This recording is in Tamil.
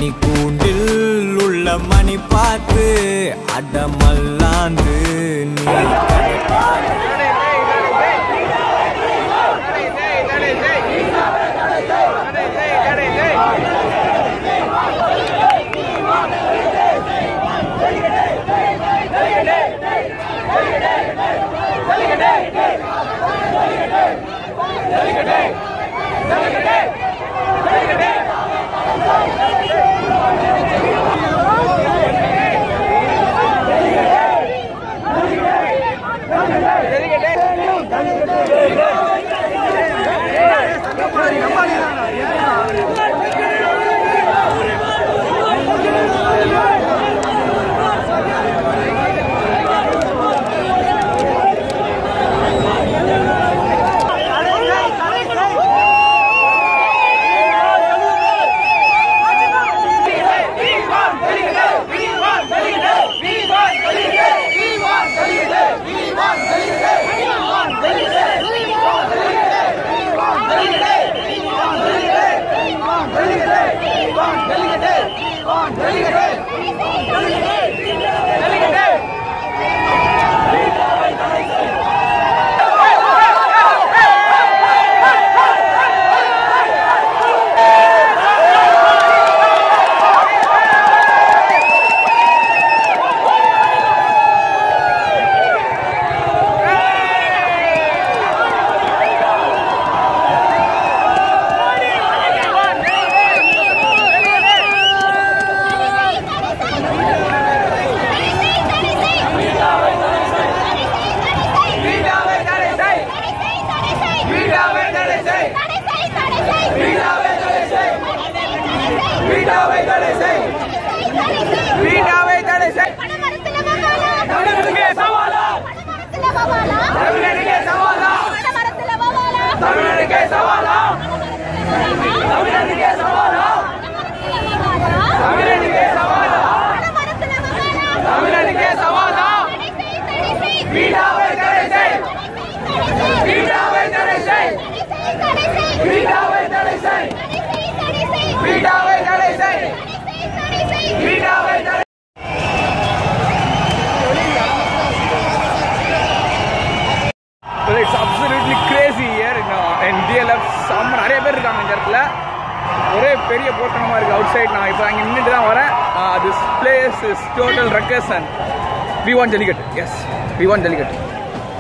மணி கூண்டில் உள்ள மணி பார்த்து அடமல்லாந்து நீ it's absolutely crazy year in DLF செம்ம நிறைய பேர் இருக்காங்க இந்த இடத்துல ஒரே பெரிய போட்டனமாக இருக்குது அவுட் சைட் நான் இப்போ அங்கே நின்றுட்டு தான் வரேன் this place is total ruckus and we want jallikattu yes we want jallikattu